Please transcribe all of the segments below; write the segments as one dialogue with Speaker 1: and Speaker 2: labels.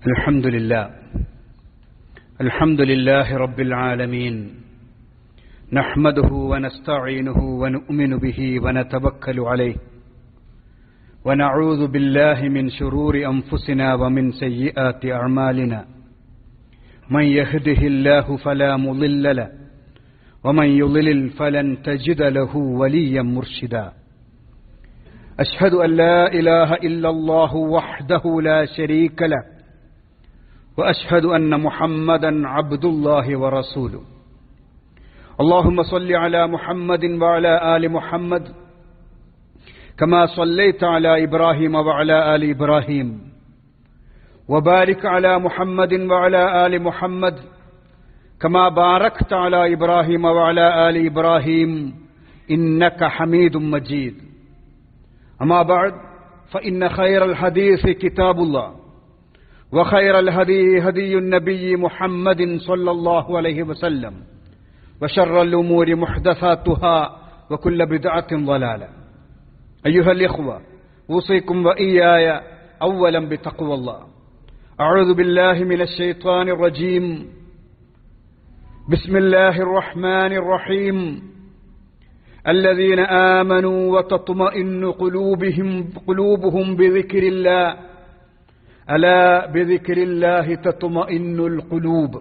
Speaker 1: الحمد لله الحمد لله رب العالمين نحمده ونستعينه ونؤمن به ونتوكل عليه ونعوذ بالله من شرور أنفسنا ومن سيئات أعمالنا من يهده الله فلا مضل له ومن يضلل فلن تجد له وليا مرشدا أشهد أن لا إله إلا الله وحده لا شريك له وأشهد أن محمدا عبد الله ورسوله اللهم صل على محمد وعلى آل محمد كما صليت على إبراهيم وعلى آل إبراهيم وبارك على محمد وعلى آل محمد كما باركت على إبراهيم وعلى آل إبراهيم إنك حميد مجيد أما بعد فإن خير الحديث كتاب الله وخير الهدي هدي النبي محمد صلى الله عليه وسلم وشر الأمور محدثاتها وكل بدعة ضلالة أيها الإخوة أوصيكم وإياي أولا بتقوى الله أعوذ بالله من الشيطان الرجيم بسم الله الرحمن الرحيم الذين آمنوا وتطمئن قلوبهم قلوبهم بذكر الله ألا بذكر الله تطمئن القلوب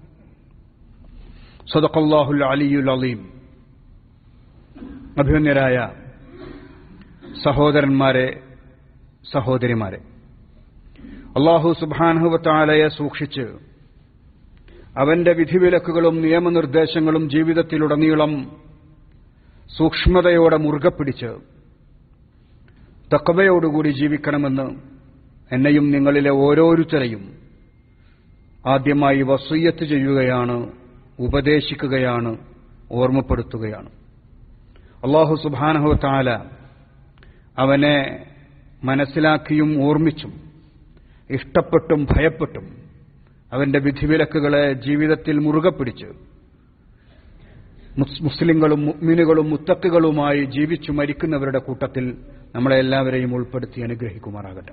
Speaker 1: صدق الله العلي العظيم അഭിമന്യരായ സഹോദരന്മാരെ സഹോദരിമാരെ അള്ളാഹു സുബാനുഹവത്താലയെ സൂക്ഷിച്ച് അവന്റെ വിധിവിലക്കുകളും നിയമനിർദ്ദേശങ്ങളും ജീവിതത്തിലുടനീളം സൂക്ഷ്മതയോടെ മുറുകെ പിടിച്ച് തക്കവയോടുകൂടി ജീവിക്കണമെന്ന് എന്നെയും നിങ്ങളിലെ ഓരോരുത്തരെയും ആദ്യമായി വസൂയത്ത് ചെയ്യുകയാണ് ഉപദേശിക്കുകയാണ് ഓർമ്മപ്പെടുത്തുകയാണ് അള്ളാഹു സുബാനഹുത്താല അവനെ മനസ്സിലാക്കിയും ഓർമ്മിച്ചും ഇഷ്ടപ്പെട്ടും ഭയപ്പെട്ടും അവന്റെ വിധിവിലക്കുകളെ ജീവിതത്തിൽ മുറുകെ പിടിച്ച് മുസ്ലിങ്ങളും മുഗ്മിനുകളും മുത്തക്കുകളുമായി ജീവിച്ചു മരിക്കുന്നവരുടെ കൂട്ടത്തിൽ നമ്മളെ എല്ലാവരെയും ഉൾപ്പെടുത്തി അനുഗ്രഹിക്കുമാറാകട്ടെ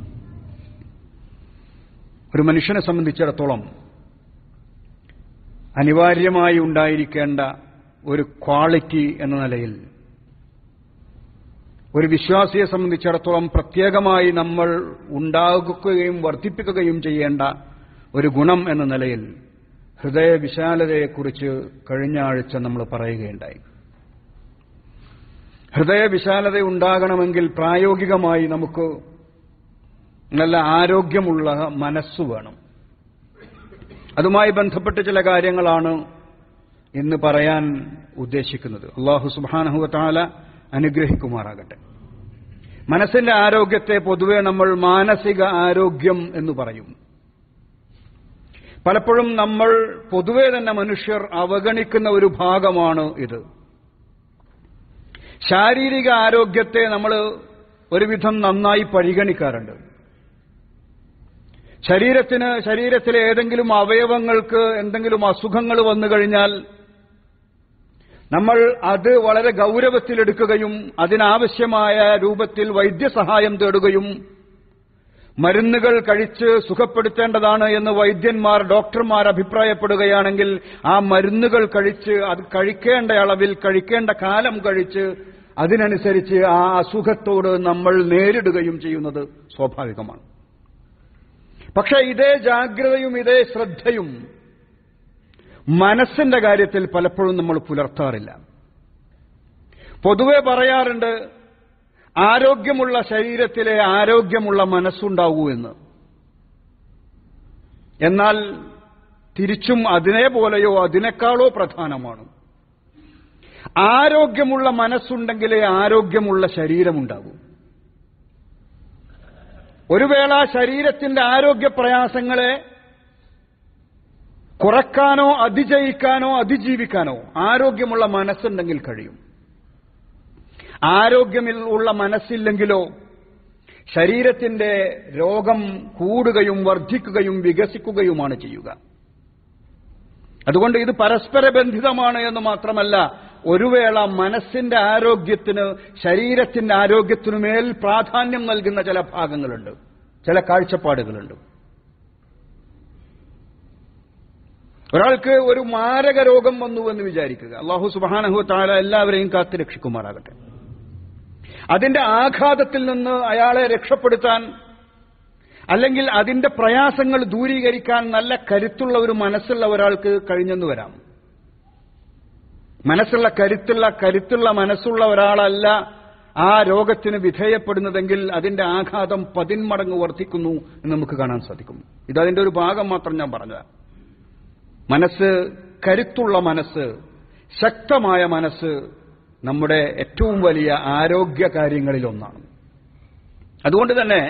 Speaker 1: ഒരു മനുഷ്യനെ സംബന്ധിച്ചിടത്തോളം അനിവാര്യമായി ഉണ്ടായിരിക്കേണ്ട ഒരു ക്വാളിറ്റി എന്ന നിലയിൽ ഒരു വിശ്വാസിയെ സംബന്ധിച്ചിടത്തോളം പ്രത്യേകമായി നമ്മൾ ഉണ്ടാക്കുകയും വർദ്ധിപ്പിക്കുകയും ചെയ്യേണ്ട ഒരു ഗുണം എന്ന നിലയിൽ ഹൃദയ വിശാലതയെക്കുറിച്ച് കഴിഞ്ഞ ആഴ്ച നമ്മൾ പറയുകയുണ്ടായി ഹൃദയ വിശാലത ഉണ്ടാകണമെങ്കിൽ പ്രായോഗികമായി നമുക്ക് നല്ല ആരോഗ്യമുള്ള മനസ്സ് വേണം അതുമായി ബന്ധപ്പെട്ട് ചില കാര്യങ്ങളാണ് ഇന്ന് പറയാൻ ഉദ്ദേശിക്കുന്നത് അള്ളാഹു സുബാനഹുവത്താല അനുഗ്രഹിക്കുമാറാകട്ടെ മനസ്സിന്റെ ആരോഗ്യത്തെ പൊതുവെ നമ്മൾ മാനസിക ആരോഗ്യം എന്ന് പറയും പലപ്പോഴും നമ്മൾ പൊതുവെ തന്നെ മനുഷ്യർ അവഗണിക്കുന്ന ഒരു ഭാഗമാണ് ഇത് ശാരീരിക ആരോഗ്യത്തെ നമ്മൾ ഒരുവിധം നന്നായി പരിഗണിക്കാറുണ്ട് ശരീരത്തിന് ശരീരത്തിലെ ഏതെങ്കിലും അവയവങ്ങൾക്ക് എന്തെങ്കിലും അസുഖങ്ങൾ വന്നു കഴിഞ്ഞാൽ നമ്മൾ അത് വളരെ ഗൗരവത്തിലെടുക്കുകയും അതിനാവശ്യമായ രൂപത്തിൽ വൈദ്യസഹായം തേടുകയും മരുന്നുകൾ കഴിച്ച് സുഖപ്പെടുത്തേണ്ടതാണ് എന്ന് വൈദ്യന്മാർ ഡോക്ടർമാർ അഭിപ്രായപ്പെടുകയാണെങ്കിൽ ആ മരുന്നുകൾ കഴിച്ച് അത് കഴിക്കേണ്ട അളവിൽ കഴിക്കേണ്ട കാലം കഴിച്ച് അതിനനുസരിച്ച് ആ അസുഖത്തോട് നമ്മൾ നേരിടുകയും ചെയ്യുന്നത് സ്വാഭാവികമാണ് പക്ഷെ ഇതേ ജാഗ്രതയും ഇതേ ശ്രദ്ധയും മനസ്സിന്റെ കാര്യത്തിൽ പലപ്പോഴും നമ്മൾ പുലർത്താറില്ല പൊതുവെ പറയാറുണ്ട് ആരോഗ്യമുള്ള ശരീരത്തിലെ ആരോഗ്യമുള്ള മനസ്സുണ്ടാവൂ എന്ന് എന്നാൽ തിരിച്ചും അതിനെപോലെയോ അതിനേക്കാളോ പ്രധാനമാണ് ആരോഗ്യമുള്ള മനസ്സുണ്ടെങ്കിലേ ആരോഗ്യമുള്ള ശരീരമുണ്ടാകൂ ഒരു വേള ശരീരത്തിന്റെ ആരോഗ്യ പ്രയാസങ്ങളെ കുറക്കാനോ അതിജയിക്കാനോ അതിജീവിക്കാനോ ആരോഗ്യമുള്ള മനസ്സുണ്ടെങ്കിൽ കഴിയും ആരോഗ്യമുള്ള മനസ്സില്ലെങ്കിലോ ശരീരത്തിന്റെ രോഗം കൂടുകയും വർദ്ധിക്കുകയും വികസിക്കുകയുമാണ് ചെയ്യുക അതുകൊണ്ട് ഇത് പരസ്പര ബന്ധിതമാണ് എന്ന് മാത്രമല്ല ഒരു വേള മനസ്സിന്റെ ആരോഗ്യത്തിന് ശരീരത്തിന്റെ ആരോഗ്യത്തിനുമേൽ പ്രാധാന്യം നൽകുന്ന ചില ഭാഗങ്ങളുണ്ട് ചില കാഴ്ചപ്പാടുകളുണ്ട് ഒരാൾക്ക് ഒരു മാരക രോഗം വന്നു എന്ന് വിചാരിക്കുക അള്ളാഹു സുബാനഹു താല എല്ലാവരെയും കാത്തു രക്ഷിക്കുമാറാകട്ടെ അതിന്റെ ആഘാതത്തിൽ നിന്ന് അയാളെ രക്ഷപ്പെടുത്താൻ അല്ലെങ്കിൽ അതിന്റെ പ്രയാസങ്ങൾ ദൂരീകരിക്കാൻ നല്ല കരുത്തുള്ള ഒരു മനസ്സുള്ള ഒരാൾക്ക് കഴിഞ്ഞെന്ന് വരാം മനസ്സുള്ള കരുത്തുള്ള കരുത്തുള്ള മനസ്സുള്ള ഒരാളല്ല ആ രോഗത്തിന് വിധേയപ്പെടുന്നതെങ്കിൽ അതിന്റെ ആഘാതം പതിന്മടങ്ങ് വർദ്ധിക്കുന്നു എന്ന് നമുക്ക് കാണാൻ സാധിക്കും ഇതതിന്റെ ഒരു ഭാഗം മാത്രം ഞാൻ പറഞ്ഞതാണ് മനസ്സ് കരുത്തുള്ള മനസ്സ് ശക്തമായ മനസ്സ് നമ്മുടെ ഏറ്റവും വലിയ ആരോഗ്യ കാര്യങ്ങളിലൊന്നാണ് അതുകൊണ്ട് തന്നെ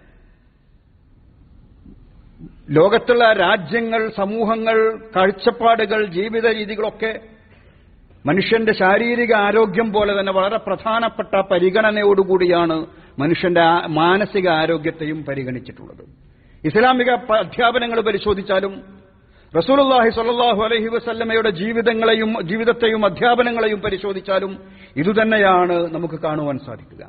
Speaker 1: ലോകത്തുള്ള രാജ്യങ്ങൾ സമൂഹങ്ങൾ കാഴ്ചപ്പാടുകൾ ജീവിത രീതികളൊക്കെ മനുഷ്യന്റെ ശാരീരിക ആരോഗ്യം പോലെ തന്നെ വളരെ പ്രധാനപ്പെട്ട പരിഗണനയോടുകൂടിയാണ് മനുഷ്യന്റെ മാനസിക ആരോഗ്യത്തെയും പരിഗണിച്ചിട്ടുള്ളത് ഇസ്ലാമിക അധ്യാപനങ്ങൾ പരിശോധിച്ചാലും റസൂലുള്ളാഹി സ്വല്ലല്ലാഹു അലൈഹി വസല്ലമയുടെ ജീവിതങ്ങളെയും ജീവിതത്തെയും അധ്യാപനങ്ങളെയും പരിശോധിച്ചാലും ഇതുതന്നെയാണ് നമുക്ക് കാണുവാൻ സാധിക്കുക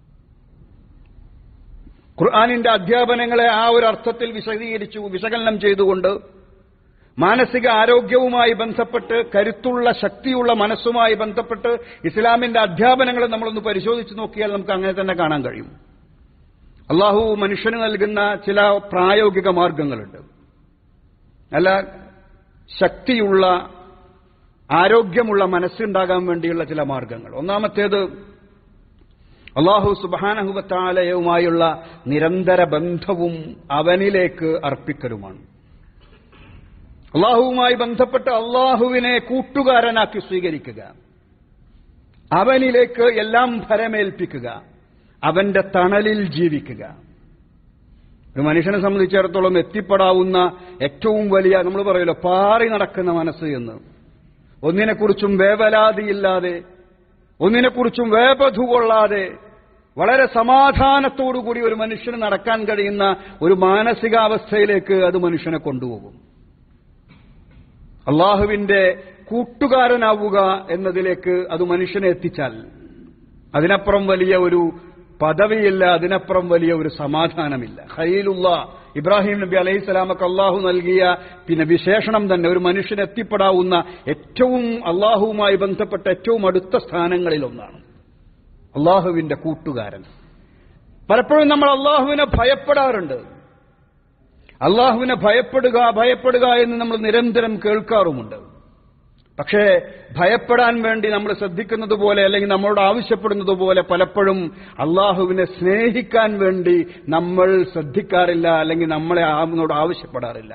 Speaker 1: ഖുർആാനിന്റെ അധ്യാപനങ്ങളെ ആ ഒരു അർത്ഥത്തിൽ വിശദീകരിച്ചു വിശകലനം ചെയ്തുകൊണ്ട് മാനസിക ആരോഗ്യവുമായി ബന്ധപ്പെട്ട് കരുത്തുള്ള ശക്തിയുള്ള മനസ്സുമായി ബന്ധപ്പെട്ട് ഇസ്ലാമിന്റെ അധ്യാപനങ്ങൾ നമ്മളൊന്ന് പരിശോധിച്ച് നോക്കിയാൽ നമുക്ക് അങ്ങനെ തന്നെ കാണാൻ കഴിയും അള്ളാഹു മനുഷ്യന് നൽകുന്ന ചില പ്രായോഗിക മാർഗങ്ങളുണ്ട് നല്ല ശക്തിയുള്ള ആരോഗ്യമുള്ള മനസ്സുണ്ടാകാൻ വേണ്ടിയുള്ള ചില മാർഗങ്ങൾ ഒന്നാമത്തേത് അള്ളാഹു സുബാനഹുബത്താലയവുമായുള്ള നിരന്തര ബന്ധവും അവനിലേക്ക് അർപ്പിക്കലുമാണ് അള്ളാഹുവുമായി ബന്ധപ്പെട്ട് അള്ളാഹുവിനെ കൂട്ടുകാരനാക്കി സ്വീകരിക്കുക അവനിലേക്ക് എല്ലാം ഫലമേൽപ്പിക്കുക അവന്റെ തണലിൽ ജീവിക്കുക ഒരു മനുഷ്യനെ സംബന്ധിച്ചിടത്തോളം എത്തിപ്പെടാവുന്ന ഏറ്റവും വലിയ നമ്മൾ പറയുമല്ലോ പാറി നടക്കുന്ന മനസ്സ് എന്ന് ഒന്നിനെക്കുറിച്ചും വേവലാതിയില്ലാതെ ഒന്നിനെക്കുറിച്ചും വേപധു കൊള്ളാതെ വളരെ സമാധാനത്തോടുകൂടി ഒരു മനുഷ്യന് നടക്കാൻ കഴിയുന്ന ഒരു മാനസികാവസ്ഥയിലേക്ക് അത് മനുഷ്യനെ കൊണ്ടുപോകും അള്ളാഹുവിന്റെ കൂട്ടുകാരനാവുക എന്നതിലേക്ക് അത് മനുഷ്യനെ എത്തിച്ചാൽ അതിനപ്പുറം വലിയ ഒരു പദവിയില്ല അതിനപ്പുറം വലിയ ഒരു സമാധാനമില്ല ഖലീലുള്ള ഇബ്രാഹിം നബി അലൈഹി സ്വലാമക്ക് അള്ളാഹു നൽകിയ പിന്നെ വിശേഷണം തന്നെ ഒരു മനുഷ്യന് എത്തിപ്പെടാവുന്ന ഏറ്റവും അള്ളാഹുവുമായി ബന്ധപ്പെട്ട ഏറ്റവും അടുത്ത സ്ഥാനങ്ങളിൽ ഒന്നാണ് അള്ളാഹുവിന്റെ കൂട്ടുകാരൻ പലപ്പോഴും നമ്മൾ അള്ളാഹുവിനെ ഭയപ്പെടാറുണ്ട് അള്ളാഹുവിനെ ഭയപ്പെടുക ഭയപ്പെടുക എന്ന് നമ്മൾ നിരന്തരം കേൾക്കാറുമുണ്ട് പക്ഷേ ഭയപ്പെടാൻ വേണ്ടി നമ്മൾ ശ്രദ്ധിക്കുന്നത് പോലെ അല്ലെങ്കിൽ നമ്മളോട് ആവശ്യപ്പെടുന്നത് പോലെ പലപ്പോഴും അള്ളാഹുവിനെ സ്നേഹിക്കാൻ വേണ്ടി നമ്മൾ ശ്രദ്ധിക്കാറില്ല അല്ലെങ്കിൽ നമ്മളെ അവനോട് ആവശ്യപ്പെടാറില്ല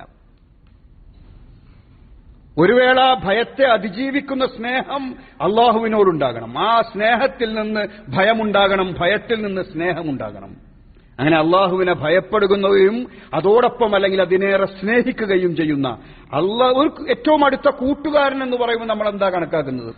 Speaker 1: ഒരു വേള ഭയത്തെ അതിജീവിക്കുന്ന സ്നേഹം അള്ളാഹുവിനോടുണ്ടാകണം ആ സ്നേഹത്തിൽ നിന്ന് ഭയമുണ്ടാകണം ഭയത്തിൽ നിന്ന് സ്നേഹമുണ്ടാകണം അങ്ങനെ അള്ളാഹുവിനെ ഭയപ്പെടുകയും അതോടൊപ്പം അല്ലെങ്കിൽ അതിനേറെ സ്നേഹിക്കുകയും ചെയ്യുന്ന അള്ളാഹ് ഒരു ഏറ്റവും അടുത്ത കൂട്ടുകാരൻ എന്ന് പറയുമ്പോൾ നമ്മൾ എന്താ കണക്കാക്കുന്നത്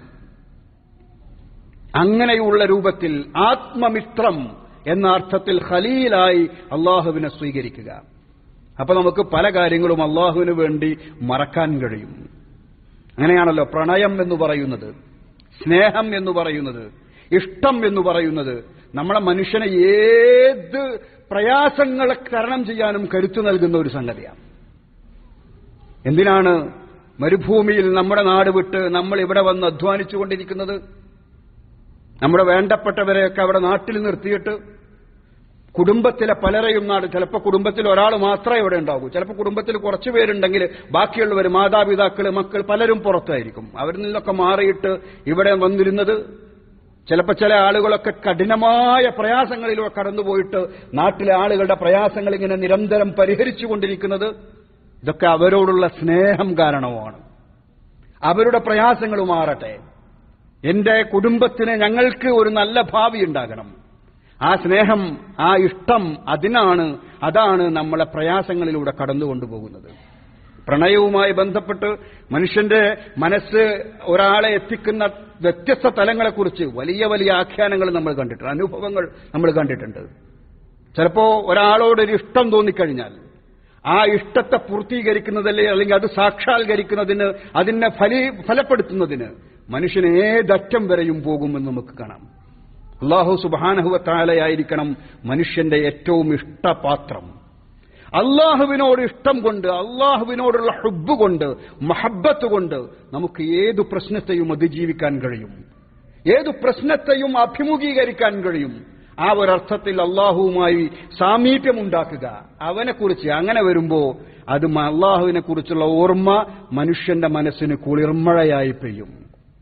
Speaker 1: അങ്ങനെയുള്ള രൂപത്തിൽ ആത്മമിത്രം എന്ന അർത്ഥത്തിൽ ഖലീലായി അള്ളാഹുവിനെ സ്വീകരിക്കുക അപ്പൊ നമുക്ക് പല കാര്യങ്ങളും അള്ളാഹുവിന് വേണ്ടി മറക്കാൻ കഴിയും അങ്ങനെയാണല്ലോ പ്രണയം എന്ന് പറയുന്നത് സ്നേഹം എന്ന് പറയുന്നത് ഇഷ്ടം എന്ന് പറയുന്നത് നമ്മളെ മനുഷ്യനെ ഏത് പ്രയാസങ്ങളെ തരണം ചെയ്യാനും കരുത്തു നൽകുന്ന ഒരു സംഗതിയാണ് എന്തിനാണ് മരുഭൂമിയിൽ നമ്മുടെ നാട് വിട്ട് നമ്മൾ ഇവിടെ വന്ന് അധ്വാനിച്ചുകൊണ്ടിരിക്കുന്നത് നമ്മുടെ വേണ്ടപ്പെട്ടവരെയൊക്കെ അവിടെ നാട്ടിൽ നിർത്തിയിട്ട് കുടുംബത്തിലെ പലരെയും നാട് ചിലപ്പോൾ കുടുംബത്തിൽ ഒരാൾ മാത്രമേ ഇവിടെ ഉണ്ടാകൂ ചിലപ്പോൾ കുടുംബത്തിൽ കുറച്ചു പേരുണ്ടെങ്കിൽ ബാക്കിയുള്ളവർ മാതാപിതാക്കൾ മക്കൾ പലരും പുറത്തായിരിക്കും അവരിൽ നിന്നൊക്കെ മാറിയിട്ട് ഇവിടെ വന്നിരുന്നത് ചിലപ്പോൾ ചില ആളുകളൊക്കെ കഠിനമായ പ്രയാസങ്ങളിലൂടെ കടന്നുപോയിട്ട് നാട്ടിലെ ആളുകളുടെ പ്രയാസങ്ങൾ ഇങ്ങനെ നിരന്തരം പരിഹരിച്ചുകൊണ്ടിരിക്കുന്നത് ഇതൊക്കെ അവരോടുള്ള സ്നേഹം കാരണവുമാണ് അവരുടെ പ്രയാസങ്ങൾ മാറട്ടെ എന്റെ കുടുംബത്തിന് ഞങ്ങൾക്ക് ഒരു നല്ല ഭാവി ഉണ്ടാകണം ആ സ്നേഹം ആ ഇഷ്ടം അതിനാണ് അതാണ് നമ്മളെ പ്രയാസങ്ങളിലൂടെ കടന്നുകൊണ്ടുപോകുന്നത് പ്രണയവുമായി ബന്ധപ്പെട്ട് മനുഷ്യന്റെ മനസ്സ് ഒരാളെ എത്തിക്കുന്ന വ്യത്യസ്ത തലങ്ങളെക്കുറിച്ച് വലിയ വലിയ ആഖ്യാനങ്ങൾ നമ്മൾ കണ്ടിട്ടുണ്ട് അനുഭവങ്ങൾ നമ്മൾ കണ്ടിട്ടുണ്ട് ചിലപ്പോ ഒരാളോടൊരു ഇഷ്ടം തോന്നിക്കഴിഞ്ഞാൽ ആ ഇഷ്ടത്തെ പൂർത്തീകരിക്കുന്നതല്ലേ അല്ലെങ്കിൽ അത് സാക്ഷാത്കരിക്കുന്നതിന് അതിനെ ഫലി ഫലപ്പെടുത്തുന്നതിന് മനുഷ്യന് ഏതറ്റം വരെയും പോകുമെന്ന് നമുക്ക് കാണാം അള്ളാഹു സുബാനഹുവത്താലയായിരിക്കണം മനുഷ്യന്റെ ഏറ്റവും ഇഷ്ടപാത്രം അള്ളാഹുവിനോട് ഇഷ്ടം കൊണ്ട് അള്ളാഹുവിനോടുള്ള ഹുബ് കൊണ്ട് മഹബത്ത് കൊണ്ട് നമുക്ക് ഏതു പ്രശ്നത്തെയും അതിജീവിക്കാൻ കഴിയും ഏതു പ്രശ്നത്തെയും അഭിമുഖീകരിക്കാൻ കഴിയും ആ ഒരർത്ഥത്തിൽ അള്ളാഹുവുമായി സാമീപ്യമുണ്ടാക്കുക അവനെക്കുറിച്ച് അങ്ങനെ വരുമ്പോ അത് അള്ളാഹുവിനെ കുറിച്ചുള്ള ഓർമ്മ മനുഷ്യന്റെ മനസ്സിന് കുളിർമഴയായി പെയ്യും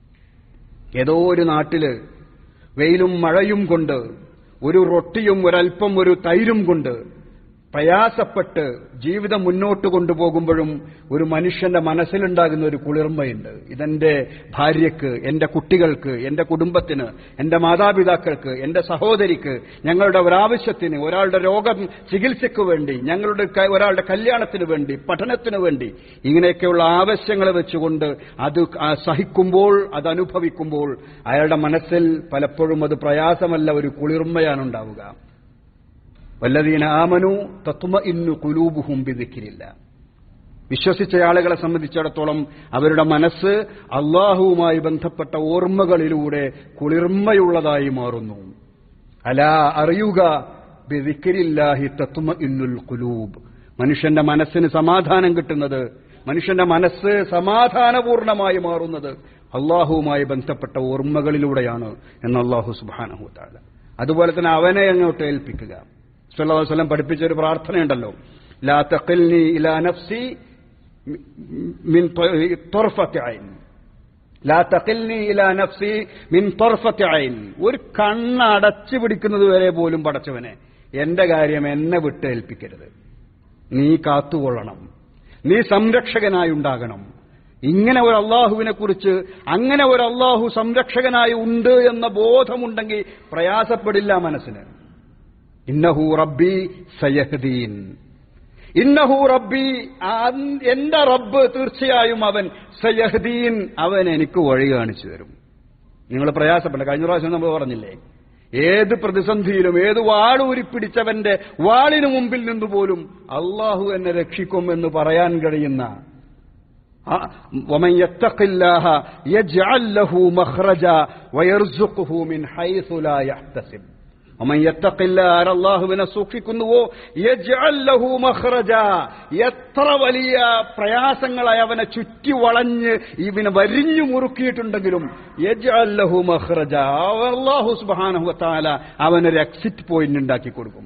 Speaker 1: ഏതോ ഒരു നാട്ടില് വെയിലും മഴയും കൊണ്ട് ഒരു റൊട്ടിയും ഒരൽപ്പം ഒരു തൈരും കൊണ്ട് പ്രയാസപ്പെട്ട് ജീവിതം മുന്നോട്ട് കൊണ്ടുപോകുമ്പോഴും ഒരു മനുഷ്യന്റെ മനസ്സിലുണ്ടാകുന്ന ഒരു കുളിർമയുണ്ട് ഇതെന്റെ ഭാര്യയ്ക്ക് എന്റെ കുട്ടികൾക്ക് എന്റെ കുടുംബത്തിന് എന്റെ മാതാപിതാക്കൾക്ക് എന്റെ സഹോദരിക്ക് ഞങ്ങളുടെ ഒരാവശ്യത്തിന് ഒരാളുടെ രോഗം ചികിത്സയ്ക്ക് വേണ്ടി ഞങ്ങളുടെ ക- ഒരാളുടെ കല്യാണത്തിന് വേണ്ടി പഠനത്തിന് വേണ്ടി ഇങ്ങനെയൊക്കെയുള്ള ആവശ്യങ്ങൾ വെച്ചുകൊണ്ട് അത് ആ സഹിക്കുമ്പോൾ അത് അനുഭവിക്കുമ്പോൾ അയാളുടെ മനസ്സിൽ പലപ്പോഴും അത് പ്രയാസമല്ല ഒരു കുളിർമയാണ് ഉണ്ടാവുക വല്ലതീന ആമനു തത്വ ഇന്നു കുലൂബുഹും ബിദിക്കിരില്ല വിശ്വസിച്ച ആളുകളെ സംബന്ധിച്ചിടത്തോളം അവരുടെ മനസ്സ് അള്ളാഹുവുമായി ബന്ധപ്പെട്ട ഓർമ്മകളിലൂടെ കുളിർമയുള്ളതായി മാറുന്നു അല അറിയുക ബിദിക്കിരില്ലാഹി തത്വ ഇന്നുൽ കുലൂബ് മനുഷ്യന്റെ മനസ്സിന് സമാധാനം കിട്ടുന്നത് മനുഷ്യന്റെ മനസ്സ് സമാധാനപൂർണമായി മാറുന്നത് അള്ളാഹുവുമായി ബന്ധപ്പെട്ട ഓർമ്മകളിലൂടെയാണ് എന്ന് അള്ളാഹു സുബാനഹുത്താല അതുപോലെ തന്നെ അവനെ അങ്ങോട്ട് ഏൽപ്പിക്കുക സല്ലല്ലാഹു അലൈഹി വസല്ലം പഠിപ്പിച്ച ഒരു പ്രാർത്ഥനയുണ്ടല്ലോ ലാ തഖിൽനി ഇലാ നഫ്സി മിൻ ത്വർഫത്തി ഐൻ ലാ തഖിൽനി ഇലാ നഫ്സി മിൻ ത്വർഫത്തി ഐൻ ഒരു കണ്ണ് അടച്ചു പിടിക്കുന്നത് വരെ പോലും പടച്ചവനെ എന്റെ കാര്യം എന്നെ വിട്ട് ഏൽപ്പിക്കരുത് നീ കാത്തുകൊള്ളണം നീ സംരക്ഷകനായി ഉണ്ടാകണം ഇങ്ങനെ ഒരു അള്ളാഹുവിനെ കുറിച്ച് അങ്ങനെ ഒരു അള്ളാഹു സംരക്ഷകനായി ഉണ്ട് എന്ന ബോധമുണ്ടെങ്കിൽ പ്രയാസപ്പെടില്ല മനസ്സിന് ഇന്നഹു റബ്ബി സയഹദീൻ ഇന്നഹു റബ്ബി ആ- എന്റെ റബ്ബ് തീർച്ചയായും അവൻ സയഹദീൻ അവൻ എനിക്ക് വഴി കാണിച്ചു തരും നിങ്ങൾ പ്രയാസപ്പെട്ട കഴിഞ്ഞ പ്രാവശ്യം നമ്മൾ പറഞ്ഞില്ലേ ഏത് പ്രതിസന്ധിയിലും ഏത് വാളൂരി പിടിച്ചവന്റെ വാളിനു മുമ്പിൽ നിന്നുപോലും അള്ളാഹു എന്നെ രക്ഷിക്കും എന്ന് പറയാൻ കഴിയുന്ന ആ, ومن يتق الله يجعل له مخرجا ويرزقه من حيث لا يحتسب ومن يتق الله ആര് അള്ളാഹുവിനെ സൂക്ഷിക്കുന്നുവോ യജ്അൽ ലഹു മഖ്റജ എത്ര വലിയ പ്രയാസങ്ങളായി അവനെ ചുറ്റി വളഞ്ഞ് ഇവനെ വരിഞ്ഞു മുറുക്കിയിട്ടുണ്ടെങ്കിലും യജ്അൽ ലഹു മഖ്റജ അള്ളാഹു സുബ്ഹാനഹു വതആല അവനൊരു എക്സിറ്റ് പോയിന്റ് ഉണ്ടാക്കി കൊടുക്കും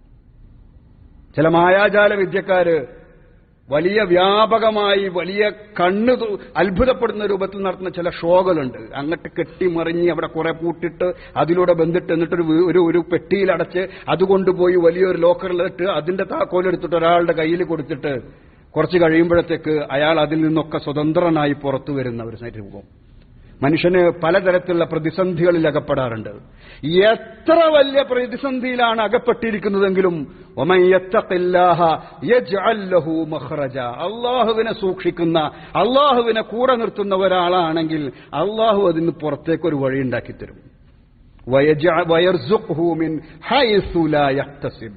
Speaker 1: ചില മായാജാല വിദ്യക്കാര് വലിയ വ്യാപകമായി വലിയ കണ്ണ് തു- അത്ഭുതപ്പെടുന്ന രൂപത്തിൽ നടത്തുന്ന ചില ഷോകളുണ്ട് അങ്ങോട്ട് കെട്ടിമറിഞ്ഞ് അവിടെ കുറെ പൂട്ടിട്ട് അതിലൂടെ ബന്ധിട്ട് എന്നിട്ടൊരു വീ- ഒരു ഒരു പെട്ടിയിൽ അടച്ച് അതുകൊണ്ടുപോയി വലിയൊരു ലോക്കറിലിട്ട് അതിന്റെ താക്കോലെടുത്തിട്ട് ഒരാളുടെ കയ്യിൽ കൊടുത്തിട്ട് കുറച്ച് കഴിയുമ്പോഴത്തേക്ക് അയാൾ അതിൽ നിന്നൊക്കെ സ്വതന്ത്രനായി പുറത്തു വരുന്ന ഒരു രൂപം മനുഷ്യന് പലതരത്തിലുള്ള പ്രതിസന്ധികളിൽ അകപ്പെടാറുണ്ട് എത്ര വലിയ പ്രതിസന്ധിയിലാണ് അകപ്പെട്ടിരിക്കുന്നതെങ്കിലും ഒമൻ യത്തഖില്ലാഹ യജ്അൽ ലഹു മഖ്റജ അള്ളാഹുവിനെ സൂക്ഷിക്കുന്ന അള്ളാഹുവിനെ കൂടെ നിർത്തുന്ന ഒരാളാണെങ്കിൽ അള്ളാഹു അതിന് പുറത്തേക്ക് ഒരു വഴി ഉണ്ടാക്കി തരും വയജഅ- വയർസുഖ്ഹു മിൻ ഹൈസു ലാ യഹ്തസിബ്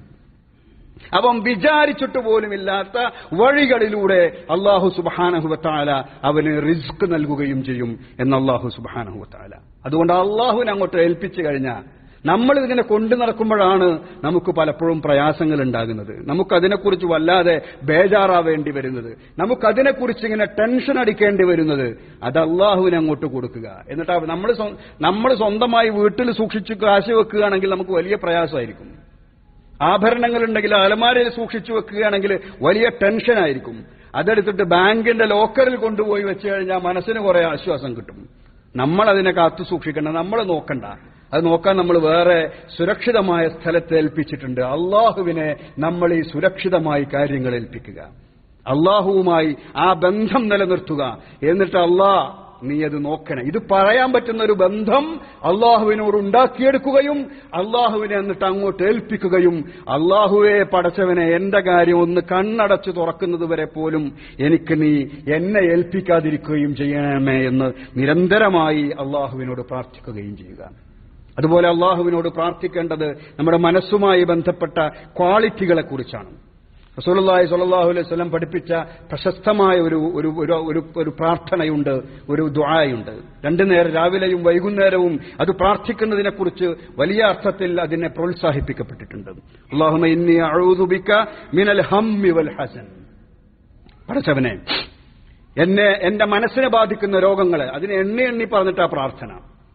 Speaker 1: അവൻ വിചാരിച്ചിട്ട് പോലുമില്ലാത്ത വഴികളിലൂടെ അള്ളാഹു സുബാനഹുവത്താല അവന് റിസ്ക് നൽകുകയും ചെയ്യും എന്ന് അള്ളാഹു സുബാനഹുവത്താല അതുകൊണ്ട് അള്ളാഹുവിനെ അങ്ങോട്ട് ഏൽപ്പിച്ചു കഴിഞ്ഞാൽ നമ്മൾ ഇതിനെ കൊണ്ടു നടക്കുമ്പോഴാണ് നമുക്ക് പലപ്പോഴും പ്രയാസങ്ങൾ ഉണ്ടാകുന്നത് നമുക്കതിനെക്കുറിച്ച് വല്ലാതെ ബേജാറാവേണ്ടി വരുന്നത് നമുക്കതിനെക്കുറിച്ച് ഇങ്ങനെ ടെൻഷൻ അടിക്കേണ്ടി വരുന്നത് അത് അള്ളാഹുവിനെ അങ്ങോട്ട് കൊടുക്കുക എന്നിട്ട് നമ്മൾ നമ്മൾ സ്വന്തമായി വീട്ടിൽ സൂക്ഷിച്ചു കാശ് വെക്കുകയാണെങ്കിൽ നമുക്ക് വലിയ പ്രയാസമായിരിക്കും ആഭരണങ്ങളുണ്ടെങ്കിൽ അലമാരയിൽ സൂക്ഷിച്ചു വെക്കുകയാണെങ്കിൽ വലിയ ടെൻഷനായിരിക്കും അതെടുത്തിട്ട് ബാങ്കിന്റെ ലോക്കറിൽ കൊണ്ടുപോയി വെച്ച് കഴിഞ്ഞാൽ മനസ്സിന് കുറെ ആശ്വാസം കിട്ടും നമ്മൾ അതിനെ കാത്തു സൂക്ഷിക്കണ്ട നമ്മൾ നോക്കണ്ട അത് നോക്കാൻ നമ്മൾ വേറെ സുരക്ഷിതമായ സ്ഥലത്ത് ഏൽപ്പിച്ചിട്ടുണ്ട് അള്ളാഹുവിനെ നമ്മൾ ഈ സുരക്ഷിതമായി കാര്യങ്ങൾ ഏൽപ്പിക്കുക അള്ളാഹുവുമായി ആ ബന്ധം നിലനിർത്തുക എന്നിട്ട് അള്ളാഹ് നീ അത് നോക്കണേ ഇത് പറയാൻ പറ്റുന്ന ഒരു ബന്ധം അള്ളാഹുവിനോട് ഉണ്ടാക്കിയെടുക്കുകയും അള്ളാഹുവിനെ എന്നിട്ട് അങ്ങോട്ട് ഏൽപ്പിക്കുകയും അള്ളാഹുവെ പടച്ചവനെ എന്റെ കാര്യം ഒന്ന് കണ്ണടച്ചു തുറക്കുന്നത് വരെ പോലും എനിക്ക് നീ എന്നെ ഏൽപ്പിക്കാതിരിക്കുകയും ചെയ്യണമേ എന്ന് നിരന്തരമായി അള്ളാഹുവിനോട് പ്രാർത്ഥിക്കുകയും ചെയ്യുക അതുപോലെ അള്ളാഹുവിനോട് പ്രാർത്ഥിക്കേണ്ടത് നമ്മുടെ മനസ്സുമായി ബന്ധപ്പെട്ട ക്വാളിറ്റികളെ കുറിച്ചാണ് റസൂലുള്ളാഹി സ്വല്ലല്ലാഹു അലൈഹി വസല്ലം പഠിപ്പിച്ച പ്രശസ്തമായ ഒരു ഒരു ഒരു ഒരു ഒരു പ്രാർത്ഥനയുണ്ട് ഒരു ദുആയുണ്ട് രണ്ടു നേരം രാവിലെയും വൈകുന്നേരവും അത് പ്രാർത്ഥിക്കുന്നതിനെക്കുറിച്ച് വലിയ അർത്ഥത്തിൽ അതിനെ പ്രോത്സാഹിപ്പിക്കപ്പെട്ടിട്ടുണ്ട് അല്ലാഹുമ്മ ഇന്നി അഊദു ബിക മിനൽ ഹമ്മി വൽ ഹസൻ പടച്ചവനെ എന്നെ എന്റെ മനസ്സിനെ ബാധിക്കുന്ന രോഗങ്ങളെ അതിനെ എണ്ണി എണ്ണി പറഞ്ഞിട്ടാ പ്രാർത്ഥന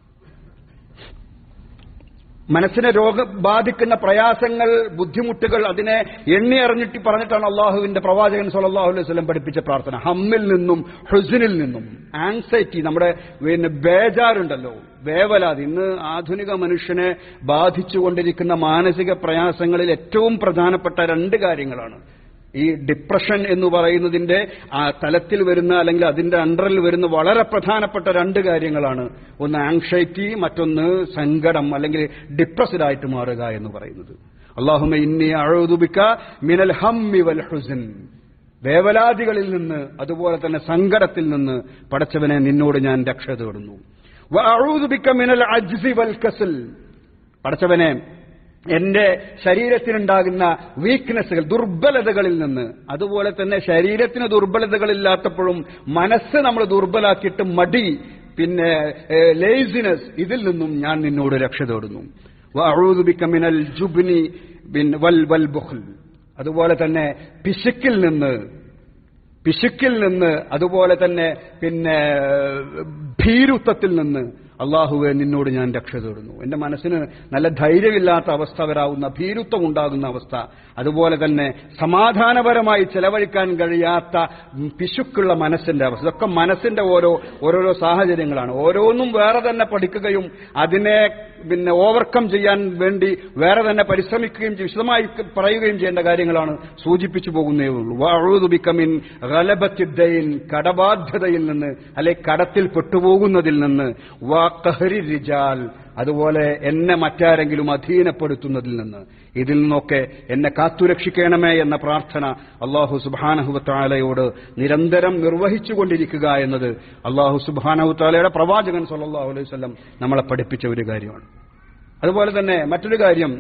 Speaker 1: മനസ്സിനെ രോഗം ബാധിക്കുന്ന പ്രയാസങ്ങൾ ബുദ്ധിമുട്ടുകൾ അതിനെ എണ്ണി അറിഞ്ഞിട്ട് പറഞ്ഞിട്ടാണ് അള്ളാഹുവിന്റെ പ്രവാചകൻ സല്ലല്ലാഹു അലൈഹി വസല്ലം പഠിപ്പിച്ച പ്രാർത്ഥന ഹമ്മിൽ നിന്നും ഹുസിനിൽ നിന്നും ആങ്സൈറ്റി നമ്മുടെ പിന്നെ ബേജാറുണ്ടല്ലോ വേവലാതി ഇന്ന് ആധുനിക മനുഷ്യനെ ബാധിച്ചുകൊണ്ടിരിക്കുന്ന മാനസിക പ്രയാസങ്ങളിൽ ഏറ്റവും പ്രധാനപ്പെട്ട രണ്ട് കാര്യങ്ങളാണ് ഈ ഡിപ്രഷൻ എന്ന് പറയുന്നതിന്റെ ആ തലത്തിൽ വരുന്ന അല്ലെങ്കിൽ അതിന്റെ അണ്ടറിൽ വരുന്ന വളരെ പ്രധാനപ്പെട്ട രണ്ട് കാര്യങ്ങളാണ് ഒന്ന് ആങ്ഷൈറ്റി മറ്റൊന്ന് സങ്കടം അല്ലെങ്കിൽ ഡിപ്രസ്ഡ് ആയിട്ട് മാറുക എന്ന് പറയുന്നത് അള്ളാഹുമ ഇന്നി അഴുതുബിക്ക മിനൽ ഹമ്മി വൽ ഹുസൻ വേവലാദികളിൽ നിന്ന് അതുപോലെ തന്നെ സങ്കടത്തിൽ നിന്ന് പടച്ചവനെ നിന്നോട് ഞാൻ രക്ഷ തേടുന്നു വഅഊദുബിക മിനൽ അജ്സി വൽ കസൽ പടച്ചവനെ എന്റെ ശരീരത്തിനുണ്ടാകുന്ന വീക്ക്നെസ്സുകൾ ദുർബലതകളിൽ നിന്ന് അതുപോലെ തന്നെ ശരീരത്തിന് ദുർബലതകളില്ലാത്തപ്പോഴും മനസ്സ് നമ്മൾ ദുർബലാക്കിയിട്ട് മടി പിന്നെ ലേസിനെസ് ഇതിൽ നിന്നും ഞാൻ നിന്നോട് രക്ഷ തേടുന്നു വഅഊദുബിക മിനൽ ജുബ്നി ബിൻ വൽ വൽ ബുഖ്ൽ അതുപോലെ തന്നെ പിശുക്കിൽ നിന്ന് പിശുക്കിൽ നിന്ന് അതുപോലെ തന്നെ പിന്നെ ഭീരുത്വത്തിൽ നിന്ന് അള്ളാഹുവെ നിന്നോട് ഞാൻ രക്ഷ തേടുന്നു എന്റെ മനസ്സിന് നല്ല ധൈര്യമില്ലാത്ത അവസ്ഥ വരാവുന്ന ഭീരുത്വം ഉണ്ടാകുന്ന അവസ്ഥ അതുപോലെ തന്നെ സമാധാനപരമായി ചെലവഴിക്കാൻ കഴിയാത്ത പിശുക്കുള്ള മനസ്സിന്റെ അവസ്ഥ ഇതൊക്കെ മനസ്സിന്റെ ഓരോ ഓരോരോ സാഹചര്യങ്ങളാണ് ഓരോന്നും വേറെ തന്നെ പഠിക്കുകയും അതിനെ പിന്നെ ഓവർകം ചെയ്യാൻ വേണ്ടി വേറെ തന്നെ പരിശ്രമിക്കുകയും വിശദമായി പറയുകയും ചെയ്യേണ്ട കാര്യങ്ങളാണ് സൂചിപ്പിച്ചു പോകുന്നേ ഉള്ളൂ വഴുതുബിക്കമിൻ ഗലബത്തിദ്ദയിൻ കടബാധ്യതയിൽ നിന്ന് അല്ലെ കടത്തിൽ പെട്ടുപോകുന്നതിൽ നിന്ന് വാക്കഹരി റിജാൽ അതുപോലെ എന്നെ മറ്റാരെങ്കിലും അധീനപ്പെടുത്തുന്നതിൽ നിന്ന് ഇതിൽ നിന്നൊക്കെ എന്നെ കാത്തുരക്ഷിക്കണമേ എന്ന പ്രാർത്ഥന അള്ളാഹു സുബാനഹുത്താലയോട് നിരന്തരം നിർവഹിച്ചുകൊണ്ടിരിക്കുക എന്നത് അള്ളാഹു സുബാനഹുത്താലയുടെ പ്രവാചകൻ സല്ലാഹു അലൈഹി വല്ലം നമ്മളെ പഠിപ്പിച്ച ഒരു കാര്യമാണ് അതുപോലെ തന്നെ മറ്റൊരു കാര്യം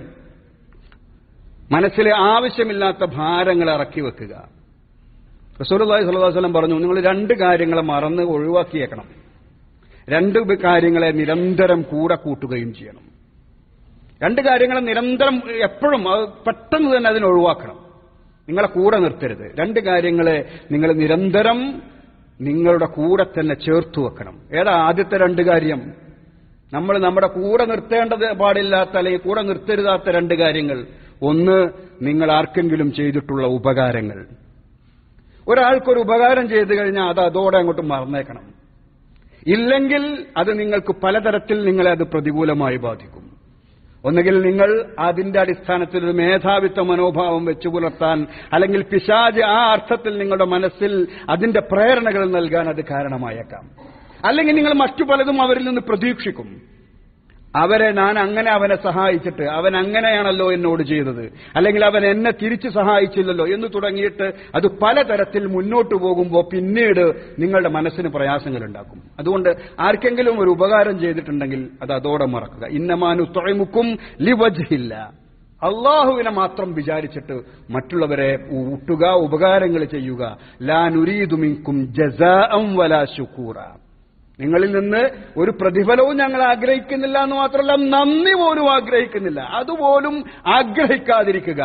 Speaker 1: മനസ്സിലെ ആവശ്യമില്ലാത്ത ഭാരങ്ങൾ ഇറക്കി വെക്കുക റസൂലി സ്വല്ലാ വല്ലം പറഞ്ഞു നിങ്ങൾ രണ്ട് കാര്യങ്ങളെ മറന്ന് ഒഴിവാക്കിയേക്കണം രണ്ട് കാര്യങ്ങളെ നിരന്തരം കൂടെ കൂട്ടുകയും ചെയ്യണം രണ്ട് കാര്യങ്ങളെ നിരന്തരം എപ്പോഴും അത് പെട്ടെന്ന് തന്നെ അതിനെ ഒഴിവാക്കണം നിങ്ങളെ കൂടെ നിർത്തരുത് രണ്ട് കാര്യങ്ങളെ നിങ്ങൾ നിരന്തരം നിങ്ങളുടെ കൂടെ തന്നെ ചേർത്തു വെക്കണം ഏതാ ആദ്യത്തെ രണ്ട് കാര്യം നമ്മൾ നമ്മുടെ കൂടെ നിർത്തേണ്ടത് പാടില്ലാത്ത അല്ലെങ്കിൽ കൂടെ നിർത്തരുതാത്ത രണ്ട് കാര്യങ്ങൾ ഒന്ന് നിങ്ങൾ ആർക്കെങ്കിലും ചെയ്തിട്ടുള്ള ഉപകാരങ്ങൾ ഒരാൾക്കൊരു ഉപകാരം ചെയ്തു കഴിഞ്ഞാൽ അത് അതോടെ അങ്ങോട്ട് മറന്നേക്കണം ഇല്ലെങ്കിൽ അത് നിങ്ങൾക്ക് പലതരത്തിൽ നിങ്ങളെ അത് പ്രതികൂലമായി ബാധിക്കും ഒന്നുകിൽ നിങ്ങൾ അതിന്റെ അടിസ്ഥാനത്തിൽ ഒരു മേധാവിത്വ മനോഭാവം വെച്ചു പുലർത്താൻ അല്ലെങ്കിൽ പിശാജ് ആ അർത്ഥത്തിൽ നിങ്ങളുടെ മനസ്സിൽ അതിന്റെ പ്രേരണകൾ നൽകാൻ അത് കാരണമായേക്കാം അല്ലെങ്കിൽ നിങ്ങൾ മറ്റു പലതും അവരിൽ നിന്ന് പ്രതീക്ഷിക്കും അവരെ ഞാൻ അങ്ങനെ അവനെ സഹായിച്ചിട്ട് അവൻ അങ്ങനെയാണല്ലോ എന്നോട് ചെയ്തത് അല്ലെങ്കിൽ അവൻ എന്നെ തിരിച്ചു സഹായിച്ചില്ലല്ലോ എന്ന് തുടങ്ങിയിട്ട് അത് പലതരത്തിൽ മുന്നോട്ട് പോകുമ്പോൾ പിന്നീട് നിങ്ങളുടെ മനസ്സിന് പ്രയാസങ്ങൾ ഉണ്ടാക്കും അതുകൊണ്ട് ആർക്കെങ്കിലും ഒരു ഉപകാരം ചെയ്തിട്ടുണ്ടെങ്കിൽ അത് അതോടെ മറക്കുക ഇന്നമാനു തുഴമുക്കും ലിവജ്ഹില്ല അള്ളാഹുവിനെ മാത്രം വിചാരിച്ചിട്ട് മറ്റുള്ളവരെ ഊട്ടുക ഉപകാരങ്ങൾ ചെയ്യുക ലാ നുരീദുമിൻകും ജസാഅം വലാ ശുക്കൂറ നിങ്ങളിൽ നിന്ന് ഒരു പ്രതിഫലവും ഞങ്ങൾ ആഗ്രഹിക്കുന്നില്ല എന്ന് മാത്രമല്ല നന്ദി പോലും ആഗ്രഹിക്കുന്നില്ല അതുപോലും ആഗ്രഹിക്കാതിരിക്കുക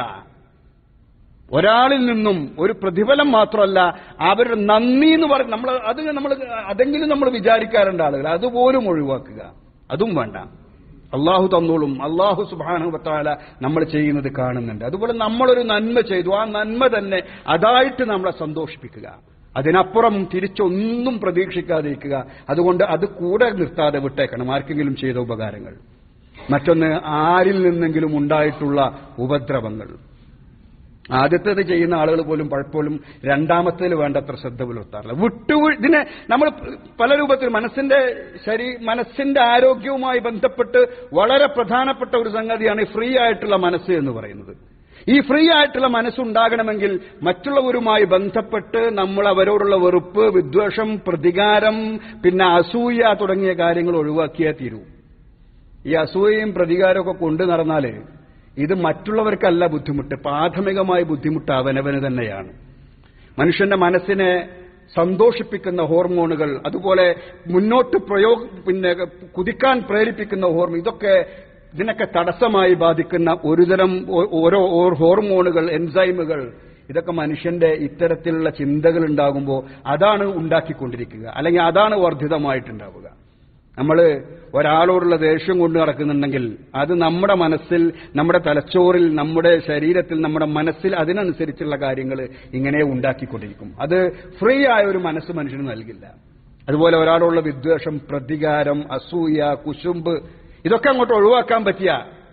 Speaker 1: ഒരാളിൽ നിന്നും ഒരു പ്രതിഫലം മാത്രമല്ല അവരുടെ നന്ദി എന്ന് പറയും നമ്മൾ അത് നമ്മൾ അതെങ്കിലും നമ്മൾ വിചാരിക്കാറുണ്ട് ആളുകൾ അതുപോലും ഒഴിവാക്കുക അതും വേണ്ട അള്ളാഹു തന്നോളും അള്ളാഹു സുബാനുഭത്താല നമ്മൾ ചെയ്യുന്നത് കാണുന്നുണ്ട് അതുപോലെ നമ്മളൊരു നന്മ ചെയ്തു ആ നന്മ തന്നെ അതായിട്ട് നമ്മളെ സന്തോഷിപ്പിക്കുക അതിനപ്പുറം തിരിച്ചൊന്നും പ്രതീക്ഷിക്കാതിരിക്കുക അതുകൊണ്ട് അത് കൂടെ നിർത്താതെ വിട്ടേക്കണം ആർക്കെങ്കിലും ചെയ്ത ഉപകാരങ്ങൾ മറ്റൊന്ന് ആരിൽ നിന്നെങ്കിലും ഉണ്ടായിട്ടുള്ള ഉപദ്രവങ്ങൾ ആദ്യത്തേത് ചെയ്യുന്ന ആളുകൾ പോലും പലപ്പോഴും രണ്ടാമത്തേൽ വേണ്ടത്ര ശ്രദ്ധ പുലർത്താറില്ല വിട്ടു ഇതിനെ നമ്മൾ പല രൂപത്തിൽ മനസ്സിന്റെ ശരീ മനസ്സിന്റെ ആരോഗ്യവുമായി ബന്ധപ്പെട്ട് വളരെ പ്രധാനപ്പെട്ട ഒരു സംഗതിയാണ് ഫ്രീ ആയിട്ടുള്ള മനസ്സ് എന്ന് പറയുന്നത് ഈ ഫ്രീ ആയിട്ടുള്ള മനസ്സുണ്ടാകണമെങ്കിൽ മറ്റുള്ളവരുമായി ബന്ധപ്പെട്ട് നമ്മൾ അവരോടുള്ള വെറുപ്പ് വിദ്വേഷം പ്രതികാരം പിന്നെ അസൂയ തുടങ്ങിയ കാര്യങ്ങൾ ഒഴിവാക്കിയേ തീരൂ ഈ അസൂയയും പ്രതികാരമൊക്കെ കൊണ്ടു നടന്നാല് ഇത് മറ്റുള്ളവർക്കല്ല ബുദ്ധിമുട്ട് പ്രാഥമികമായ ബുദ്ധിമുട്ട് അവനവന് തന്നെയാണ് മനുഷ്യന്റെ മനസ്സിനെ സന്തോഷിപ്പിക്കുന്ന ഹോർമോണുകൾ അതുപോലെ മുന്നോട്ട് പ്രയോഗ പിന്നെ കുതിക്കാൻ പ്രേരിപ്പിക്കുന്ന ഹോർമോൺ ഇതൊക്കെ ഇതിനൊക്കെ തടസ്സമായി ബാധിക്കുന്ന ഒരുതരം ഓ- ഓരോ ഓ- ഹോർമോണുകൾ എൻസൈമുകൾ ഇതൊക്കെ മനുഷ്യന്റെ ഇത്തരത്തിലുള്ള ചിന്തകൾ ഉണ്ടാകുമ്പോൾ അതാണ് ഉണ്ടാക്കിക്കൊണ്ടിരിക്കുക അല്ലെങ്കിൽ അതാണ് വർദ്ധിതമായിട്ടുണ്ടാവുക നമ്മൾ ഒരാളോടുള്ള ദേഷ്യം കൊണ്ട് നടക്കുന്നുണ്ടെങ്കിൽ അത് നമ്മുടെ മനസ്സിൽ നമ്മുടെ തലച്ചോറിൽ നമ്മുടെ ശരീരത്തിൽ നമ്മുടെ മനസ്സിൽ അതിനനുസരിച്ചുള്ള കാര്യങ്ങൾ ഇങ്ങനെ ഉണ്ടാക്കിക്കൊണ്ടിരിക്കും അത് ഫ്രീ ആയ ഒരു മനസ്സ് മനുഷ്യന് നൽകില്ല അതുപോലെ ഒരാളോടുള്ള വിദ്വേഷം പ്രതികാരം അസൂയ കുശുമ്പ് ഇതൊക്കെ അങ്ങോട്ട് ഒഴിവാക്കാൻ പറ്റിയ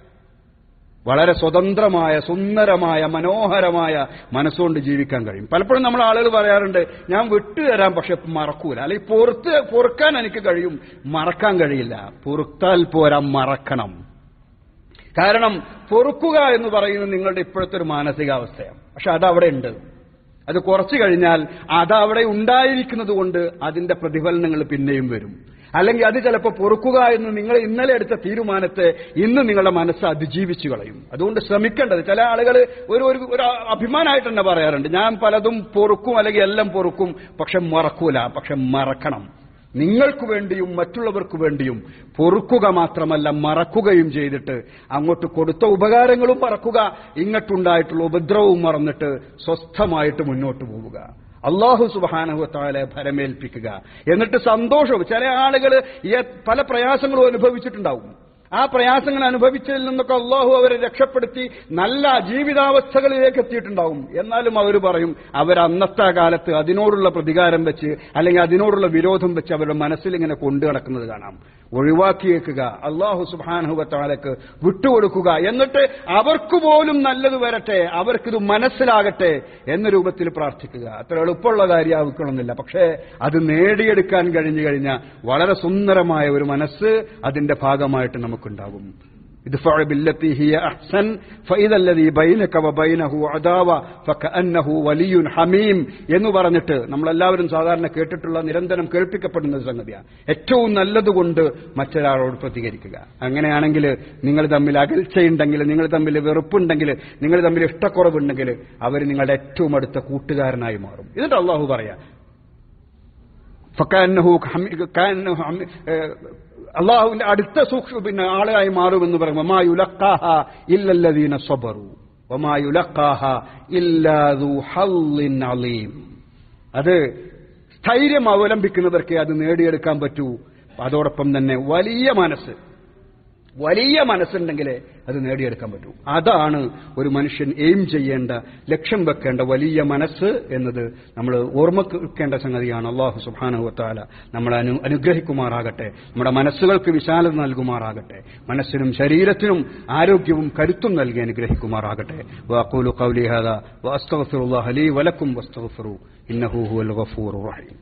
Speaker 1: വളരെ സ്വതന്ത്രമായ സുന്ദരമായ മനോഹരമായ മനസ്സുകൊണ്ട് ജീവിക്കാൻ കഴിയും പലപ്പോഴും നമ്മൾ ആളുകൾ പറയാറുണ്ട് ഞാൻ വിട്ടുതരാം പക്ഷെ മറക്കൂല അല്ലെങ്കിൽ പൊറുത്ത് പൊറുക്കാൻ എനിക്ക് കഴിയും മറക്കാൻ കഴിയില്ല പൊറുത്താൽ പോരാ മറക്കണം കാരണം പൊറുക്കുക എന്ന് പറയുന്നത് നിങ്ങളുടെ ഇപ്പോഴത്തെ ഒരു മാനസികാവസ്ഥയാണ് പക്ഷെ അതവിടെ ഉണ്ട് അത് കുറച്ചു കഴിഞ്ഞാൽ അതവിടെ ഉണ്ടായിരിക്കുന്നത് കൊണ്ട് അതിന്റെ പ്രതിഫലനങ്ങൾ പിന്നെയും വരും അല്ലെങ്കിൽ അത് ചിലപ്പോൾ പൊറുക്കുക എന്ന് നിങ്ങൾ ഇന്നലെ എടുത്ത തീരുമാനത്തെ ഇന്ന് നിങ്ങളുടെ മനസ്സ് അതിജീവിച്ചു കളയും അതുകൊണ്ട് ശ്രമിക്കേണ്ടത് ചില ആളുകൾ ഒരു ഒരു ഒരു അഭിമാനമായിട്ട് തന്നെ പറയാറുണ്ട് ഞാൻ പലതും പൊറുക്കും അല്ലെങ്കിൽ എല്ലാം പൊറുക്കും പക്ഷെ മറക്കൂല പക്ഷെ മറക്കണം നിങ്ങൾക്ക് വേണ്ടിയും മറ്റുള്ളവർക്ക് വേണ്ടിയും പൊറുക്കുക മാത്രമല്ല മറക്കുകയും ചെയ്തിട്ട് അങ്ങോട്ട് കൊടുത്ത ഉപകാരങ്ങളും മറക്കുക ഇങ്ങോട്ടുണ്ടായിട്ടുള്ള ഉപദ്രവവും മറന്നിട്ട് സ്വസ്ഥമായിട്ട് മുന്നോട്ട് പോവുക അള്ളാഹു സുബാനഹുത്താലെ ഭരമേൽപ്പിക്കുക എന്നിട്ട് സന്തോഷവും ചില ആളുകൾ പല പ്രയാസങ്ങളും അനുഭവിച്ചിട്ടുണ്ടാവും ആ പ്രയാസങ്ങൾ അനുഭവിച്ചതിൽ നിന്നൊക്കെ അള്ളാഹു അവരെ രക്ഷപ്പെടുത്തി നല്ല ജീവിതാവസ്ഥകളിലേക്ക് എത്തിയിട്ടുണ്ടാവും എന്നാലും അവർ പറയും അവർ അന്നത്തെ കാലത്ത് അതിനോടുള്ള പ്രതികാരം വെച്ച് അല്ലെങ്കിൽ അതിനോടുള്ള വിരോധം വെച്ച് അവരുടെ മനസ്സിൽ ഇങ്ങനെ കൊണ്ടു നടക്കുന്നത് കാണാം ഒഴിവാക്കിയേക്കുക അള്ളാഹു സുബാനുഹത്താലക്ക് വിട്ടുകൊടുക്കുക എന്നിട്ട് അവർക്ക് പോലും നല്ലത് വരട്ടെ അവർക്കിത് മനസ്സിലാകട്ടെ എന്ന രൂപത്തിൽ പ്രാർത്ഥിക്കുക അത്ര എളുപ്പമുള്ള കാര്യമാക്കണമെന്നില്ല പക്ഷേ അത് നേടിയെടുക്കാൻ കഴിഞ്ഞു കഴിഞ്ഞാൽ വളരെ സുന്ദരമായ ഒരു മനസ്സ് അതിന്റെ ഭാഗമായിട്ട് നമുക്കുണ്ടാകും ادفع بالتي هي أحسن فإذا الذي بينك وبينه عداوة فكأنه ولي حميم എന്ന് പറഞ്ഞിട്ട് നമ്മളെല്ലാവരും സാധാരണ കേട്ടിട്ടുള്ള നിരന്തരം കേൾപ്പിക്കപ്പെടുന്ന ഒരു സംഗതിയാണ് ഏറ്റവും നല്ലതുകൊണ്ട് മറ്റൊരാളോട് പ്രതികരിക്കുക അങ്ങനെയാണെങ്കിൽ നിങ്ങൾ തമ്മിൽ അകൽച്ചയുണ്ടെങ്കിൽ നിങ്ങൾ തമ്മിൽ വെറുപ്പുണ്ടെങ്കിൽ നിങ്ങൾ തമ്മിൽ ഇഷ്ടക്കുറവുണ്ടെങ്കിൽ അവർ നിങ്ങളുടെ ഏറ്റവും അടുത്ത കൂട്ടുകാരനായി മാറും എന്നിട്ട് അള്ളാഹു പറയാം ഫക്കാന്നഹു കാന്നഹു ഹമി- ഏഹ് അള്ളാഹുവിന്റെ അടുത്ത സൂക്ഷ്മ പിന്നെ ആളായി മാറുമെന്ന് പറയുമ്പോൾ മാ യുലക്കാഹ ഇല്ലല്ലദീന സ്വബറു വമാ യുലക്കാഹ ഇല്ലാതു ഹള്ളിൻ അലീം അത് സ്ഥൈര്യം അവലംബിക്കുന്നവർക്ക് അത് നേടിയെടുക്കാൻ പറ്റൂ അതോടൊപ്പം തന്നെ വലിയ മനസ്സ് വലിയ മനസ്സുണ്ടെങ്കിലേ അത് നേടിയെടുക്കാൻ പറ്റൂ അതാണ് ഒരു മനുഷ്യൻ എയിം ചെയ്യേണ്ട ലക്ഷ്യം വെക്കേണ്ട വലിയ മനസ്സ് എന്നത് നമ്മൾ ഓർമ്മക്കേണ്ട സംഗതിയാണ് അള്ളാഹു സുബാനുവത്താല നമ്മളെ അനു അനുഗ്രഹിക്കുമാറാകട്ടെ നമ്മുടെ മനസ്സുകൾക്ക് വിശാലത നൽകുമാറാകട്ടെ മനസ്സിനും ശരീരത്തിനും ആരോഗ്യവും കരുത്തും നൽകി അനുഗ്രഹിക്കുമാറാകട്ടെ വാഖൂലു ഖൗലി ഹാദാ വഅസ്തഗ്ഫിറുല്ലാഹ ലീ വലക്കും വസ്തഗ്ഫിറു ഇന്നഹു ഹുവൽ ഗഫൂറുർ റഹീം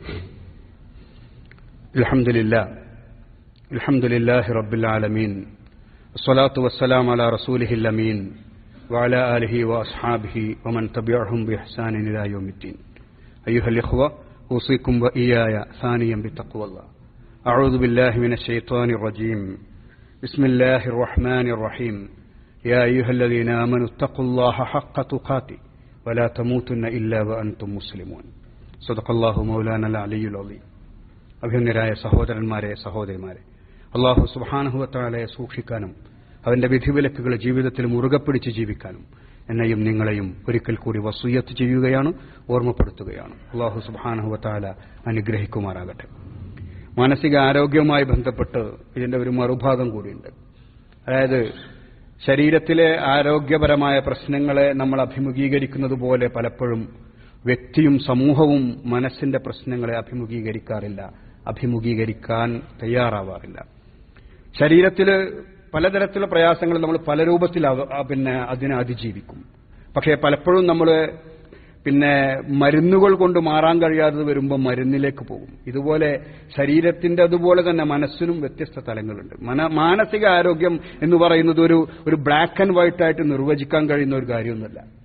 Speaker 1: അൽഹംദുലില്ലാ الحمد لله رب العالمين الصلاة والسلام على رسوله الأمين وعلى آله وأصحابه ومن تبعهم بإحسان إلى يوم الدين أيها الإخوة أوصيكم وإياي ثانيا بتقوى الله أعوذ بالله من الشيطان الرجيم بسم الله الرحمن الرحيم يا أيها الذين آمنوا اتقوا الله حق تقاته ولا تموتن إلا وأنتم مسلمون صدق الله مولانا العلي العظيم അഭിനന്ദരായ സഹോദരന്മാരെ സഹോദരിമാരെ അള്ളാഹു സുബാനുഹുവത്താളെ സൂക്ഷിക്കാനും അവന്റെ വിധിവിലക്കുകൾ ജീവിതത്തിൽ മുറുകെ പിടിച്ച് ജീവിക്കാനും എന്നെയും നിങ്ങളെയും ഒരിക്കൽ കൂടി വസൂയത്ത് ചെയ്യുകയാണ് ഓർമ്മപ്പെടുത്തുകയാണ് അള്ളാഹു സുബാനുഹുവത്താല അനുഗ്രഹിക്കുമാറാകട്ടെ മാനസിക ആരോഗ്യവുമായി ബന്ധപ്പെട്ട് ഇതിന്റെ ഒരു മറുഭാഗം കൂടിയുണ്ട് അതായത് ശരീരത്തിലെ ആരോഗ്യപരമായ പ്രശ്നങ്ങളെ നമ്മൾ അഭിമുഖീകരിക്കുന്നത് പോലെ പലപ്പോഴും വ്യക്തിയും സമൂഹവും മനസ്സിന്റെ പ്രശ്നങ്ങളെ അഭിമുഖീകരിക്കാറില്ല അഭിമുഖീകരിക്കാൻ തയ്യാറാവാറില്ല ശരീരത്തിൽ പലതരത്തിലുള്ള പ്രയാസങ്ങൾ നമ്മൾ പല രൂപത്തിൽ അവ- ആ പിന്നെ അതിനെ അതിജീവിക്കും പക്ഷേ പലപ്പോഴും നമ്മൾ പിന്നെ മരുന്നുകൾ കൊണ്ട് മാറാൻ കഴിയാതെ വരുമ്പോൾ മരുന്നിലേക്ക് പോകും ഇതുപോലെ ശരീരത്തിന്റെ അതുപോലെ തന്നെ മനസ്സിനും വ്യത്യസ്ത തലങ്ങളുണ്ട് മന മാനസിക ആരോഗ്യം എന്ന് പറയുന്നത് ഒരു ഒരു ബ്ലാക്ക് ആൻഡ് വൈറ്റ് ആയിട്ട് നിർവചിക്കാൻ കഴിയുന്ന ഒരു കാര്യമൊന്നുമല്ല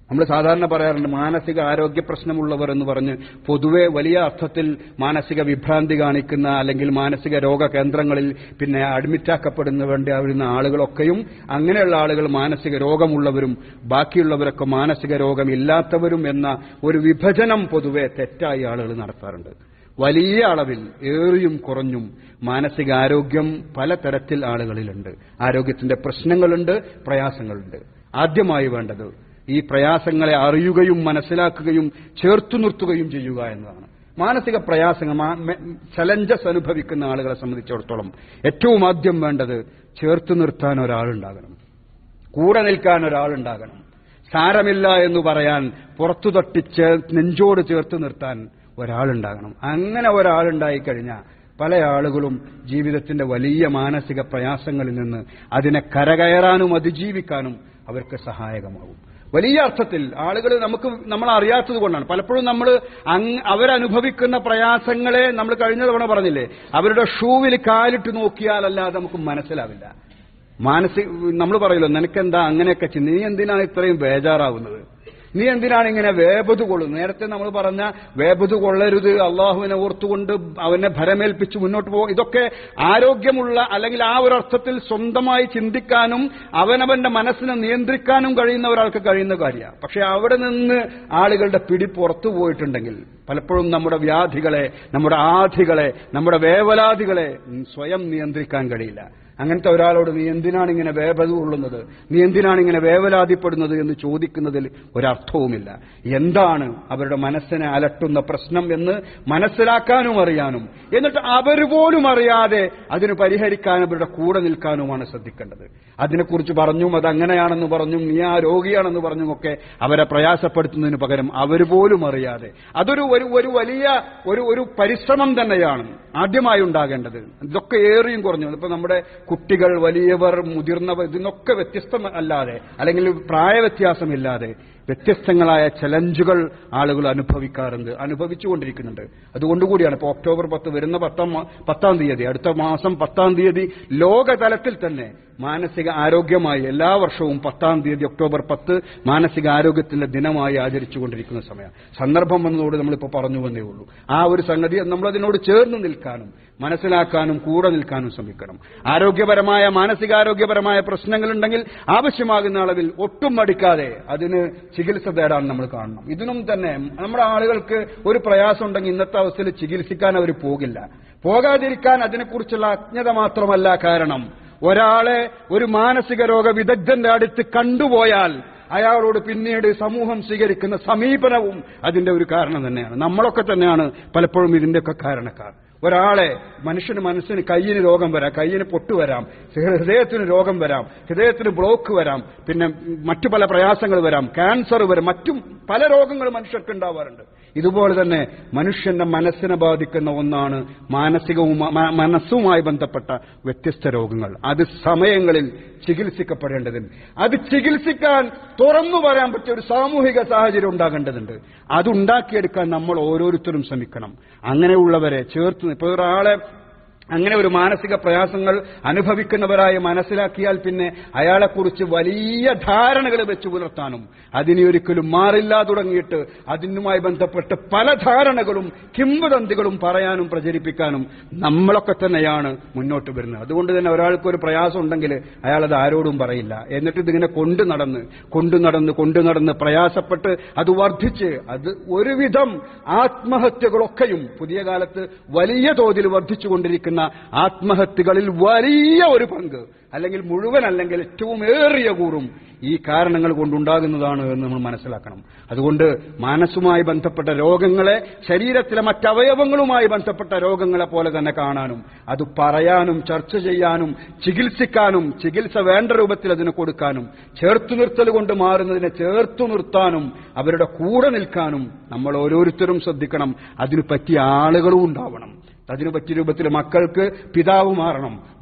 Speaker 1: നമ്മൾ സാധാരണ പറയാറുണ്ട് മാനസിക ആരോഗ്യ പ്രശ്നമുള്ളവർ എന്ന് പറഞ്ഞ് പൊതുവെ വലിയ അർത്ഥത്തിൽ മാനസിക വിഭ്രാന്തി കാണിക്കുന്ന അല്ലെങ്കിൽ മാനസിക രോഗ കേന്ദ്രങ്ങളിൽ പിന്നെ അഡ്മിറ്റാക്കപ്പെടുന്ന വേണ്ടി വരുന്ന ആളുകളൊക്കെയും അങ്ങനെയുള്ള ആളുകൾ മാനസിക രോഗമുള്ളവരും ബാക്കിയുള്ളവരൊക്കെ മാനസിക രോഗമില്ലാത്തവരും എന്ന ഒരു വിഭജനം പൊതുവെ തെറ്റായി ആളുകൾ നടത്താറുണ്ട് വലിയ അളവിൽ ഏറിയും കുറഞ്ഞും മാനസികാരോഗ്യം പലതരത്തിൽ ആളുകളിലുണ്ട് ആരോഗ്യത്തിന്റെ പ്രശ്നങ്ങളുണ്ട് പ്രയാസങ്ങളുണ്ട് ആദ്യമായി വേണ്ടത് ഈ പ്രയാസങ്ങളെ അറിയുകയും മനസ്സിലാക്കുകയും ചേർത്തു നിർത്തുകയും ചെയ്യുക എന്നതാണ് മാനസിക പ്രയാസങ്ങൾ ചലഞ്ചസ് അനുഭവിക്കുന്ന ആളുകളെ സംബന്ധിച്ചിടത്തോളം ഏറ്റവും ആദ്യം വേണ്ടത് ചേർത്തു നിർത്താൻ ഒരാളുണ്ടാകണം കൂടെ നിൽക്കാൻ ഒരാളുണ്ടാകണം സാരമില്ല എന്ന് പറയാൻ പുറത്തു തട്ടിച്ച് നെഞ്ചോട് ചേർത്ത് നിർത്താൻ ഒരാളുണ്ടാകണം അങ്ങനെ ഒരാളുണ്ടായി കഴിഞ്ഞാൽ പല ആളുകളും ജീവിതത്തിന്റെ വലിയ മാനസിക പ്രയാസങ്ങളിൽ നിന്ന് അതിനെ കരകയറാനും അതിജീവിക്കാനും അവർക്ക് സഹായകമാകും വലിയ അർത്ഥത്തിൽ ആളുകൾ നമുക്ക് നമ്മൾ അറിയാത്തത് കൊണ്ടാണ് പലപ്പോഴും നമ്മൾ അവരനുഭവിക്കുന്ന പ്രയാസങ്ങളെ നമ്മൾ കഴിഞ്ഞ തവണ പറഞ്ഞില്ലേ അവരുടെ ഷൂവിൽ കാലിട്ട് നോക്കിയാലല്ലാതെ നമുക്ക് മനസ്സിലാവില്ല മാനസിക നമ്മൾ പറയല്ലോ നിനക്കെന്താ അങ്ങനെയൊക്കെ ചിന്ത നീ എന്തിനാണ് ഇത്രയും ബേജാറാവുന്നത് നീ എന്തിനാണ് ഇങ്ങനെ വേപത് കൊള്ളുന്നത് നേരത്തെ നമ്മൾ പറഞ്ഞ വേപത് കൊള്ളരുത് അള്ളാഹുവിനെ ഓർത്തുകൊണ്ട് അവനെ ഭരമേൽപ്പിച്ച് മുന്നോട്ട് പോകും ഇതൊക്കെ ആരോഗ്യമുള്ള അല്ലെങ്കിൽ ആ ഒരു അർത്ഥത്തിൽ സ്വന്തമായി ചിന്തിക്കാനും അവനവന്റെ മനസ്സിനെ നിയന്ത്രിക്കാനും കഴിയുന്ന ഒരാൾക്ക് കഴിയുന്ന കാര്യമാണ് പക്ഷെ അവിടെ നിന്ന് ആളുകളുടെ പിടി പുറത്തു പോയിട്ടുണ്ടെങ്കിൽ പലപ്പോഴും നമ്മുടെ വ്യാധികളെ നമ്മുടെ ആധികളെ നമ്മുടെ വേവലാതികളെ സ്വയം നിയന്ത്രിക്കാൻ കഴിയില്ല അങ്ങനത്തെ ഒരാളോട് നീ എന്തിനാണ് ഇങ്ങനെ വേപത് കൊള്ളുന്നത് നീ എന്തിനാണ് ഇങ്ങനെ വേവലാതിപ്പെടുന്നത് എന്ന് ചോദിക്കുന്നതിൽ ഒരർത്ഥവുമില്ല എന്താണ് അവരുടെ മനസ്സിനെ അലട്ടുന്ന പ്രശ്നം എന്ന് മനസ്സിലാക്കാനും അറിയാനും എന്നിട്ട് അവർ പോലും അറിയാതെ അതിന് പരിഹരിക്കാൻ അവരുടെ കൂടെ നിൽക്കാനുമാണ് ശ്രദ്ധിക്കേണ്ടത് അതിനെക്കുറിച്ച് പറഞ്ഞും അത് അങ്ങനെയാണെന്ന് പറഞ്ഞും നീ ആ രോഗിയാണെന്ന് പറഞ്ഞും ഒക്കെ അവരെ പ്രയാസപ്പെടുത്തുന്നതിന് പകരം അവർ പോലും അറിയാതെ അതൊരു ഒരു ഒരു വലിയ ഒരു ഒരു പരിശ്രമം തന്നെയാണ് ആദ്യമായി ഉണ്ടാകേണ്ടത് ഇതൊക്കെ ഏറിയും കുറഞ്ഞു ഇപ്പൊ നമ്മുടെ കുട്ടികൾ വലിയവർ മുതിർന്നവർ ഇതിനൊക്കെ വ്യത്യസ്തമല്ലാതെ അല്ലെങ്കിൽ പ്രായവ്യത്യാസമില്ലാതെ വ്യത്യസ്തങ്ങളായ ചലഞ്ചുകൾ ആളുകൾ അനുഭവിക്കാറുണ്ട് അനുഭവിച്ചുകൊണ്ടിരിക്കുന്നുണ്ട് അതുകൊണ്ടുകൂടിയാണ് ഇപ്പോൾ ഒക്ടോബർ പത്ത് വരുന്ന പത്താം പത്താം തീയതി അടുത്ത മാസം പത്താം തീയതി ലോകതലത്തിൽ തന്നെ മാനസിക ആരോഗ്യമായി എല്ലാ വർഷവും പത്താം തീയതി ഒക്ടോബർ പത്ത് മാനസിക ആരോഗ്യത്തിന്റെ ദിനമായി ആചരിച്ചുകൊണ്ടിരിക്കുന്ന സമയം സന്ദർഭം വന്നതോട് നമ്മളിപ്പോൾ പറഞ്ഞു വന്നേ ഉള്ളൂ ആ ഒരു സംഗതി നമ്മളതിനോട് ചേർന്ന് നിൽക്കാനും മനസ്സിലാക്കാനും കൂടെ നിൽക്കാനും ശ്രമിക്കണം ആരോഗ്യപരമായ മാനസികാരോഗ്യപരമായ പ്രശ്നങ്ങളുണ്ടെങ്കിൽ ആവശ്യമാകുന്ന അളവിൽ ഒട്ടും മടിക്കാതെ അതിന് ചികിത്സ തേടാൻ നമ്മൾ കാണണം ഇതിനും തന്നെ നമ്മുടെ ആളുകൾക്ക് ഒരു പ്രയാസം ഉണ്ടെങ്കിൽ ഇന്നത്തെ അവസ്ഥയിൽ ചികിത്സിക്കാൻ അവർ പോകില്ല പോകാതിരിക്കാൻ അതിനെക്കുറിച്ചുള്ള അജ്ഞത മാത്രമല്ല കാരണം ഒരാളെ ഒരു മാനസിക രോഗ വിദഗ്ധന്റെ അടുത്ത് കണ്ടുപോയാൽ അയാളോട് പിന്നീട് സമൂഹം സ്വീകരിക്കുന്ന സമീപനവും അതിന്റെ ഒരു കാരണം തന്നെയാണ് നമ്മളൊക്കെ തന്നെയാണ് പലപ്പോഴും ഇതിന്റെയൊക്കെ കാരണക്കാർ ഒരാളെ മനുഷ്യന് മനസ്സിന് കയ്യിന് രോഗം വരാം കയ്യിന് പൊട്ടുവരാം ഹൃദയത്തിന് രോഗം വരാം ഹൃദയത്തിന് ബ്ലോക്ക് വരാം പിന്നെ മറ്റു പല പ്രയാസങ്ങൾ വരാം ക്യാൻസർ വരാം മറ്റും പല രോഗങ്ങൾ മനുഷ്യർക്ക് ഉണ്ടാവാറുണ്ട് ഇതുപോലെ തന്നെ മനുഷ്യന്റെ മനസ്സിനെ ബാധിക്കുന്ന ഒന്നാണ് മാനസികവും മനസ്സുമായി ബന്ധപ്പെട്ട വ്യത്യസ്ത രോഗങ്ങൾ അത് സമയങ്ങളിൽ ചികിത്സിക്കപ്പെടേണ്ടതുണ്ട് അത് ചികിത്സിക്കാൻ തുറന്നു പറയാൻ പറ്റിയ ഒരു സാമൂഹിക സാഹചര്യം ഉണ്ടാകേണ്ടതുണ്ട് അതുണ്ടാക്കിയെടുക്കാൻ നമ്മൾ ഓരോരുത്തരും ശ്രമിക്കണം അങ്ങനെയുള്ളവരെ ചേർത്ത് ഇപ്പോൾ ഒരാളെ അങ്ങനെ ഒരു മാനസിക പ്രയാസങ്ങൾ അനുഭവിക്കുന്നവരായി മനസ്സിലാക്കിയാൽ പിന്നെ അയാളെക്കുറിച്ച് വലിയ ധാരണകൾ വെച്ച് പുലർത്താനും അതിനെ ഒരിക്കലും മാറില്ല തുടങ്ങിയിട്ട് അതിനുമായി ബന്ധപ്പെട്ട് പല ധാരണകളും കിംവദന്തികളും പറയാനും പ്രചരിപ്പിക്കാനും നമ്മളൊക്കെ തന്നെയാണ് മുന്നോട്ട് വരുന്നത് അതുകൊണ്ട് തന്നെ ഒരാൾക്ക് ഒരു പ്രയാസം ഉണ്ടെങ്കിൽ അയാളത് ആരോടും പറയില്ല എന്നിട്ട് ഇതിങ്ങനെ കൊണ്ടു നടന്ന് കൊണ്ടു നടന്ന് കൊണ്ടു നടന്ന് പ്രയാസപ്പെട്ട് അത് വർദ്ധിച്ച് അത് ഒരുവിധം ആത്മഹത്യകളൊക്കെയും പുതിയ കാലത്ത് വലിയ തോതിൽ വർദ്ധിച്ചുകൊണ്ടിരിക്കുന്ന ആത്മഹത്യകളിൽ വലിയ ഒരു പങ്ക് അല്ലെങ്കിൽ മുഴുവൻ അല്ലെങ്കിൽ ഏറ്റവും ഏറിയ കൂറും ഈ കാരണങ്ങൾ കൊണ്ടുണ്ടാകുന്നതാണ് എന്ന് നമ്മൾ മനസ്സിലാക്കണം അതുകൊണ്ട് മനസ്സുമായി ബന്ധപ്പെട്ട രോഗങ്ങളെ ശരീരത്തിലെ മറ്റവയവങ്ങളുമായി ബന്ധപ്പെട്ട രോഗങ്ങളെ പോലെ തന്നെ കാണാനും അത് പറയാനും ചർച്ച ചെയ്യാനും ചികിത്സിക്കാനും ചികിത്സ വേണ്ട രൂപത്തിൽ അതിന് കൊടുക്കാനും ചേർത്തു നിർത്തൽ കൊണ്ട് മാറുന്നതിനെ ചേർത്തു നിർത്താനും അവരുടെ കൂടെ നിൽക്കാനും നമ്മൾ ഓരോരുത്തരും ശ്രദ്ധിക്കണം അതിനു പറ്റിയ ആളുകളും ഉണ്ടാവണം അതിനു പറ്റിയ രൂപത്തിൽ മക്കൾക്ക് പിതാവ് മാറണം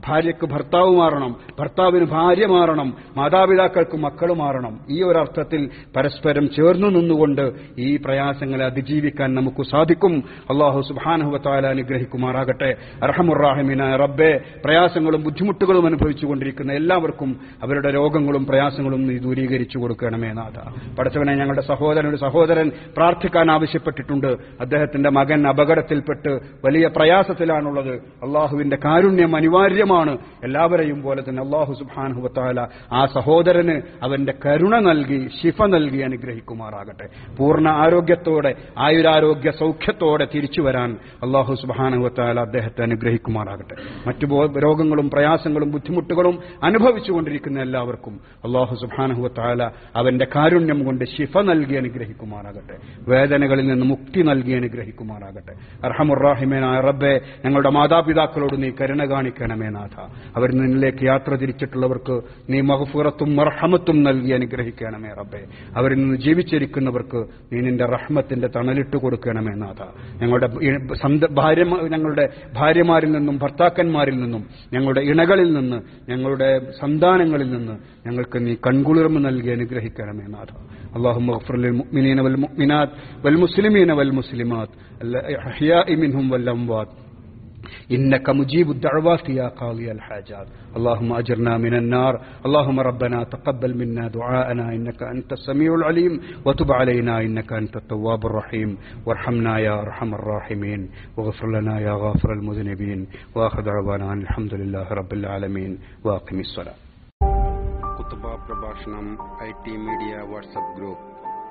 Speaker 1: ഭാര്യയ്ക്ക് ഭർത്താവ് മാറണം ഭർത്താവിന് ഭാര്യ മാറണം മാതാപിതാക്കൾക്ക് മക്കൾ മാറണം ഈ ഒരർത്ഥത്തിൽ പരസ്പരം ചേർന്നു നിന്നുകൊണ്ട് ഈ പ്രയാസങ്ങളെ അതിജീവിക്കാൻ നമുക്ക് സാധിക്കും അള്ളാഹു സുബാനുഹത്താല അനുഗ്രഹിക്കുമാറാകട്ടെ അർഹമുറാഹിമിനായ റബ്ബെ പ്രയാസങ്ങളും ബുദ്ധിമുട്ടുകളും അനുഭവിച്ചുകൊണ്ടിരിക്കുന്ന എല്ലാവർക്കും അവരുടെ രോഗങ്ങളും പ്രയാസങ്ങളും നീ ദൂരീകരിച്ചു കൊടുക്കണമേ നാഥ പടച്ചവനെ ഞങ്ങളുടെ സഹോദരൻ ഒരു സഹോദരൻ പ്രാർത്ഥിക്കാൻ ആവശ്യപ്പെട്ടിട്ടുണ്ട് അദ്ദേഹത്തിന്റെ മകൻ അപകടത്തിൽപ്പെട്ട് വലിയ പ്രയാസത്തിലാണുള്ളത് അള്ളാഹുവിന്റെ കാരുണ്യം അനിവാര്യമാണ് എല്ലാവരെയും പോലെ തന്നെ അള്ളാഹു സുബാനുഹത്താല ആ സഹോദരന് അവന്റെ കരുണ നൽകി ശിഫ നൽകി അനുഗ്രഹിക്കുമാറാകട്ടെ പൂർണ്ണ ആരോഗ്യത്തോടെ ആയുരാരോഗ്യ സൗഖ്യത്തോടെ തിരിച്ചു വരാൻ അള്ളാഹു സുബാനുഹത്താല അദ്ദേഹത്തെ അനുഗ്രഹിക്കുമാറാകട്ടെ മറ്റു ബോ- രോഗങ്ങളും പ്രയാസങ്ങളും ബുദ്ധിമുട്ടുകളും അനുഭവിച്ചുകൊണ്ടിരിക്കുന്ന എല്ലാവർക്കും അള്ളാഹു സുബാനുഹത്താല അവന്റെ കാരുണ്യം കൊണ്ട് ശിഫ നൽകി അനുഗ്രഹിക്കുമാറാകട്ടെ വേദനകളിൽ നിന്ന് മുക്തി നൽകി അനുഗ്രഹിക്കുമാറാകട്ടെ അർഹമുറാഹിമേനായ റബ്ബെ ഞങ്ങളുടെ മാതാപിതാക്കളോട് നീ കരുണ കാണിക്കണമേ നാഥ അവർ നിന്നിലേക്ക് യാത്ര തിരിച്ചിട്ടുള്ളവർക്ക് നീ മഹഫുറത്തും മർഹമത്തും നൽകി അനുഗ്രഹിക്കണമേ റബ്ബെ അവരിൽ നിന്ന് ജീവിച്ചിരിക്കുന്നവർക്ക് നീ നിന്റെ റഹ്മത്തിന്റെ തണലിട്ട് കൊടുക്കണമേ നാഥ ഞങ്ങളുടെ ഇ- സന്ത- ഭാര്യ ഞങ്ങളുടെ ഭാര്യമാരിൽ നിന്നും ഭർത്താക്കന്മാരിൽ നിന്നും ഞങ്ങളുടെ ഇണകളിൽ നിന്ന് ഞങ്ങളുടെ സന്താനങ്ങളിൽ നിന്ന് ഞങ്ങൾക്ക് നീ കൺകുളിർമ നൽകി അനുഗ്രഹിക്കണമേ നാഥ اللهم اغفر للمؤمنين والمؤمنات والمسلمين والمسلمات الأحياء منهم والأموات إنك مجيب الدعوات يا قاضي الحاجات اللهم أجرنا من النار اللهم ربنا تقبل منا دعاءنا إنك أنت السميع العليم وتب علينا إنك أنت التواب الرحيم وارحمنا يا أرحم الراحمين واغفر لنا يا غافر المذنبين وآخر دعوانا أن الحمد لله رب العالمين وأقم الصلاة കുത്തുബ പ്രഭാഷണം I T media WhatsApp group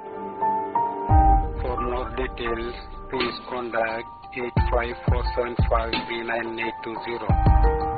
Speaker 1: for more details please contact eight five four seven five three nine eight two zero